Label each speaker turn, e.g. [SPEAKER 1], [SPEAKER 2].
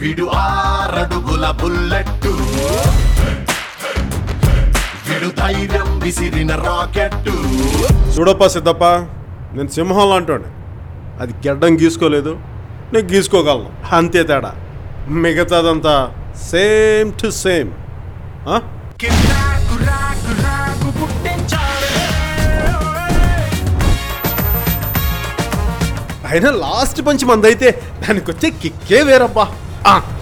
[SPEAKER 1] విడు ఆరడుగుల బుల్లెట్టు విడు ధైర్యం విసిరిన రాకెట్టు
[SPEAKER 2] చూడప్ప సిద్ధప్ప నేను సింహం లాంటోండి అది గెడ్డం గీసుకోలేదు నేను గీసుకోగలను అంతే తేడా మిగతాదంతా సేమ్ టు సేమ్
[SPEAKER 1] కిర్రాకు రాకు రాకు పుట్టించాడే
[SPEAKER 2] అయినా లాస్ట్ పంచి మందైతే దానికి వచ్చే కిక్కే వేరబ్బా ఆ,